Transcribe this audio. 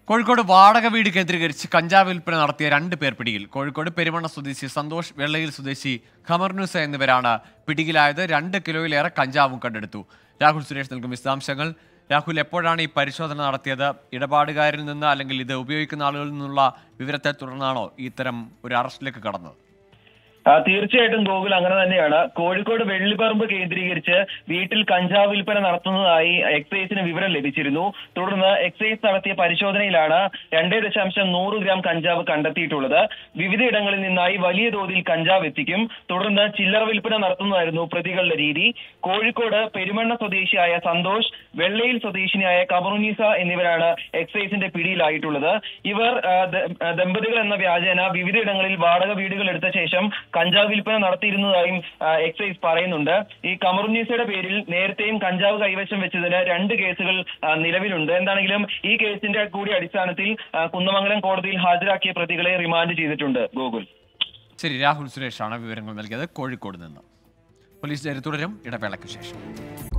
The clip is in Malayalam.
കോഴിക്കോട് വാടക വീട് കേന്ദ്രീകരിച്ച് കഞ്ചാവ് വിൽപ്പന നടത്തിയ രണ്ട് പേർ പിടിയിൽ കോഴിക്കോട് പെരുമണ്ണ സ്വദേശി സന്തോഷ് വെള്ളയിൽ സ്വദേശി ഖമർനുസ എന്നിവരാണ് പിടിയിലായത് രണ്ട് കിലോയിലേറെ കഞ്ചാവും കണ്ടെടുത്തു രാഹുൽ സുരേഷ് നൽകും വിശദാംശങ്ങൾ രാഹുൽ എപ്പോഴാണ് ഈ പരിശോധന നടത്തിയത് ഇടപാടുകാരിൽ നിന്ന് അല്ലെങ്കിൽ ഇത് ഉപയോഗിക്കുന്ന ആളുകളിൽ നിന്നുള്ള വിവരത്തെ തുടർന്നാണോ ഇത്തരം ഒരു അറസ്റ്റിലേക്ക് കടന്നത് ആ, തീർച്ചയായിട്ടും ഗോകുൽ അങ്ങനെ തന്നെയാണ് കോഴിക്കോട് വെള്ളിപ്പറമ്പ് കേന്ദ്രീകരിച്ച് വീട്ടിൽ കഞ്ചാവ് വിൽപ്പന നടത്തുന്നതായി എക്സൈസിന് വിവരം ലഭിച്ചിരുന്നു തുടർന്ന് എക്സൈസ് നടത്തിയ പരിശോധനയിലാണ് രണ്ടേ ദശാംശം നൂറ് ഗ്രാം കഞ്ചാവ് കണ്ടെത്തിയിട്ടുള്ളത് വിവിധയിടങ്ങളിൽ നിന്നായി വലിയ തോതിൽ കഞ്ചാവ് എത്തിക്കും തുടർന്ന് ചില്ലറ വിൽപ്പന നടത്തുന്നതായിരുന്നു പ്രതികളുടെ രീതി കോഴിക്കോട് പെരുമണ്ണ സ്വദേശിയായ സന്തോഷ് വെള്ളയിൽ സ്വദേശിനിയായ കമറുനീസ എന്നിവരാണ് എക്സൈസിന്റെ പിടിയിലായിട്ടുള്ളത് ഇവർ ആ, ദ- ആ, ദമ്പതികൾ എന്ന വ്യാജേന വിവിധയിടങ്ങളിൽ വാടക വീടുകൾ എടുത്ത ശേഷം കഞ്ചാവ് വിൽപ്പന നടത്തിയിരുന്നതായും ആ, എക്സൈസ് പറയുന്നുണ്ട് ഈ കമറുന്നീസയുടെ പേരിൽ നേരത്തെയും കഞ്ചാവ് കൈവശം വെച്ചതിന് രണ്ട് കേസുകൾ ആ, നിലവിലുണ്ട് എന്താണെങ്കിലും ഈ കേസിന്റെ കൂടി അടിസ്ഥാനത്തിൽ ആ, കുന്നമംഗലം കോടതിയിൽ ഹാജരാക്കിയ പ്രതികളെ റിമാൻഡ് ചെയ്തിട്ടുണ്ട് ഗോകുൽ ശരി രാഹുൽ സുരേഷാണ് വിവരങ്ങൾ നൽകിയത് കോഴിക്കോട് നിന്ന് പോലീസ് തുടരും ഇടവേളയ്ക്ക് ശേഷം